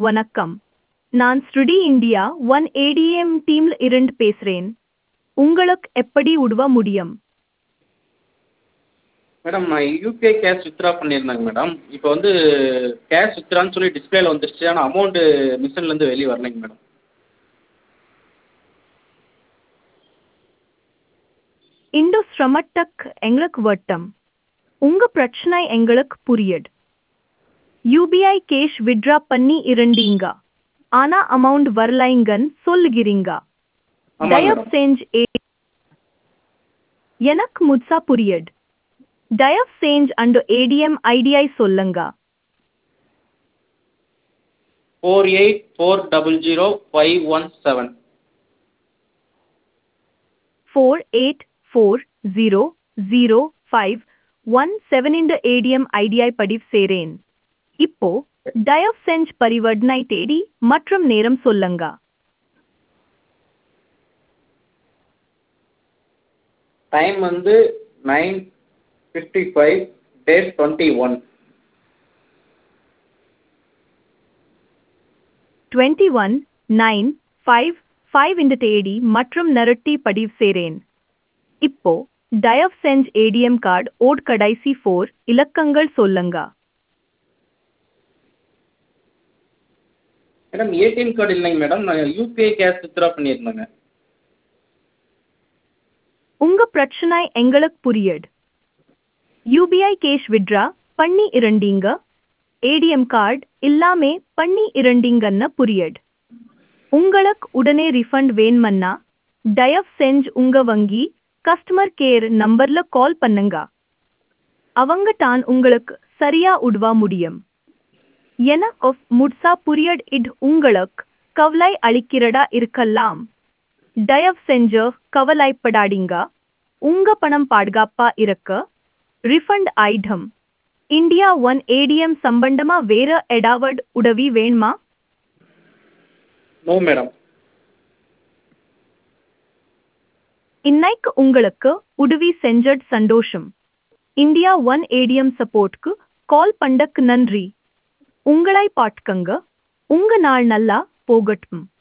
வணக்கம் நான் ஸ்ருடி இந்தியா ஒன் ஏடிஎம் டீம்ல இருந்து பேசுறேன் உங்களுக்கு எப்படி உதவ முடியும் மேடம் நான் யூபிஐ கேஷ் வித்ட்ரா பண்ணியிருந்தேங்க மேடம் இப்போ வந்து கேஷ் வித்ட்ரான்னு சொல்லி டிஸ்பிளேல வந்துருச்சு ஆனால் அமௌண்ட்டு மிஷின்லேருந்து வெளியே வரலைங்க மேடம் இந்த சிரமத்துக்கு எங்களுக்கு வட்டம் உங்க பிரச்சனை எங்களுக்கு புரியுது யூபிஐ கேஷ் வித்ட்ரா பண்ணி இருந்தீங்க ஆனா அமௌண்ட் வரலைங்கன்னு சொல்லுகிறீங்க ஆமாம் தயவு மேடம் செஞ்சு ஏ- எனக்கு முழுசா புரியுது தயவு செஞ்சு அந்த ஏடிஎம் ஐடியை சொல்லுங்க four eight four double zero five one seven four eight four zero zero five one seven இந்த ஏடிஎம் ஐடியை பதிவு செய்றேன் இப்போ தயவு செஞ்சு பரிவர்த்தனை தேதி மற்றும் நேரம் சொல்லுங்க டைம் வந்து nine fifty five date twenty one twenty one nine five five இந்த தேதி மற்றும் நிறுத்தி பதிவு செய்றேன் இப்போ தயவு செஞ்சு ஏடிஎம் கார்டு ஓட் கடைசி ஃபோர் இலக்கங்கள் சொல்லுங்க மேடம் ஏடிஎம் கார்டு இல்லைங்க மேடம் நான் யூபிஐ கேஷ் வித்ட்ரா பண்ணியிருந்தேங்க உங்க பிரச்சனை எங்களுக்கு புரியுது யூபிஐ கேஷ் வித்ட்ரா பண்ணி இருந்தீங்க ஏடிஎம் கார்டு இல்லாமே பண்ணி இருந்தீங்கன்னு புரியுது உங்களுக்கு உடனே ரிஃபண்ட் வேணுமன்னா தயவு செஞ்சு உங்க வங்கி கஸ்டமர் கேர் நம்பர்ல கால் பண்ணுங்க அவங்க தான் உங்களுக்கு சரியா உதவ முடியும் எனக்கு முட்சா புரியட் இது உங்களுக்கு கவலை அளிக்கிறதா இருக்கலாம் தயவு செஞ்சு கவலைப்படாதீங்க உங்க பணம் பாதுகாப்பா இருக்க refund item India one ATM சம்பந்தமா வேற ஏதாவது உதவி வேணுமா நோ மேடம் இன்னைக்கு உங்களுக்கு உதவி செஞ்சது சந்தோஷம் இந்தியா ஒன் ஏடிஎம் சப்போர்ட்க்கு கால் பண்ணக்கு நன்றி உங்களை பாட்கங்க உங்க நாள் நல்லா போகட்டும்